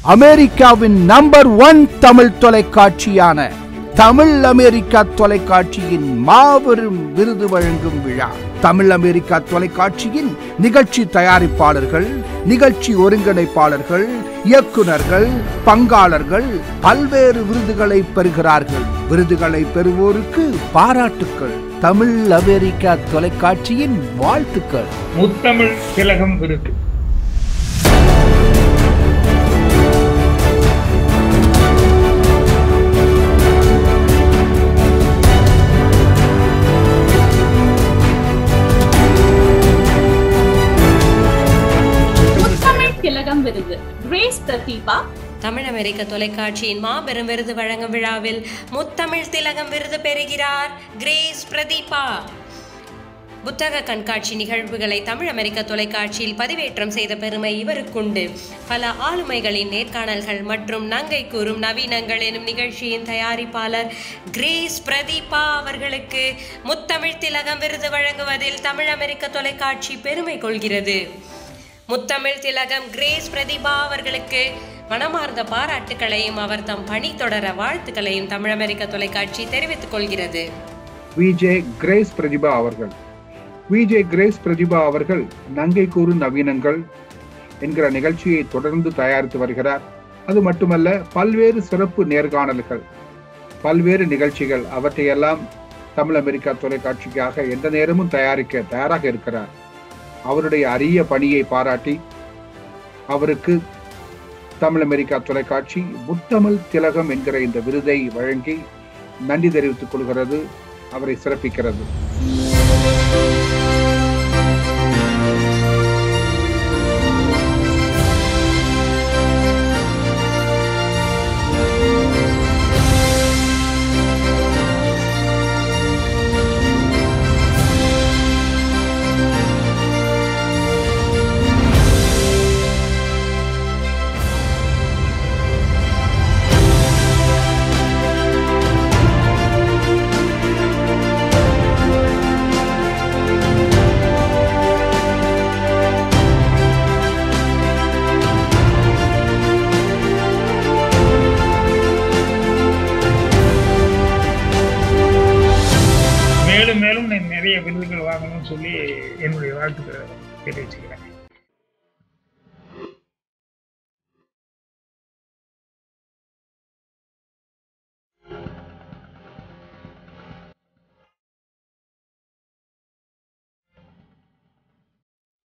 அமெரிக்காவின் number one Tamil தொலைக்காட்சியான Tamil America தொலைக்காட்சியின் மாபெரும் விருது வழங்கும் விழா தமிழ் அமெரிக்கா தொலைக்காட்சியின் நிகழ்ச்சி தயாரிப்பாளர்கள் நிகழ்ச்சி ஒருங்கிணைப்பாளர்கள் இயக்குனர்கள் பங்காளர்கள் பல்வேறு விருதுகளை பெறுகிறார்கள் விருதுகளை பெறுவோருக்கு பாராட்டுக்கள் தமிழ் அமெரிக்கா தொலைக்காட்சியின் வாழ்த்துக்கள் முத்தமிழ் திலகம் விருது முத்தமிழ் திலகம் விருது கிரேஸ் பிரதீபா தமிழ் அமெரிக்க தொலைக்காட்சியின் மாபெரும் விருது வழங்கும் விழாவில் முத்தமிழ் திலகம் விருது பெறுகிறார் கிரேஸ் பிரதீபா புத்தக கண்காட்சி நிகழ்வுகளை தமிழ் அமெரிக்க தொலைக்காட்சியில் பதிவேற்றம் செய்த பெருமை இவருக்குண்டு பல ஆளுமைகளின் நேர்காணல்கள் மற்றும் நங்கை கூறும் நவீனங்கள் எனும் நிகழ்ச்சியின் தயாரிப்பாளர் கிரேஸ் பிரதீபா அவர்களுக்கு முத்தமிழ் திலகம் விருது வழங்குவதில் தமிழ் அமெரிக்க தொலைக்காட்சி பெருமை கொள்கிறது முத்தமிழ் திலகம் கிரேஸ் பிரதிபா அவர்களுக்கு மனமார்ந்த பாராட்டுகளையும் அவர் தம் பணி தொடர வாழ்த்துக்களையும் தமிழ் அமெரிக்க தொலைக்காட்சி தெரிவித்துக் கொள்கிறது விஜே கிரேஸ் பிரதிபா அவர்கள் விஜே கிரேஸ் பிரதிபா அவர்கள் நங்கை கூறு நவீனங்கள் என்கிற நிகழ்ச்சியை தொடர்ந்து தயாரித்து வருகிறார் அது மட்டுமல்ல பல்வேறு சிறப்பு நேர்காணல்கள் பல்வேறு நிகழ்ச்சிகள் அவற்றையெல்லாம் தமிழ் அமெரிக்கா தொலைக்காட்சிக்காக எந்த நேரமும் தயாரிக்க தயாராக இருக்கிறார் அவருடைய அரிய பணியை பாராட்டி அவருக்கு தமிழ் அமெரிக்கா தொலைக்காட்சி முத்தமிழ் திலகம் என்கிற இந்த விருதை வழங்கி நன்றி தெரிவித்துக் கொள்கிறது அவரை சிறப்பிக்கிறது மேலும் மேலும் நான் நிறைய விருதுகள் வாங்கணும்னு சொல்லி என்னுடைய வாழ்த்துக்களை தெரிவிச்சுக்கிறேன்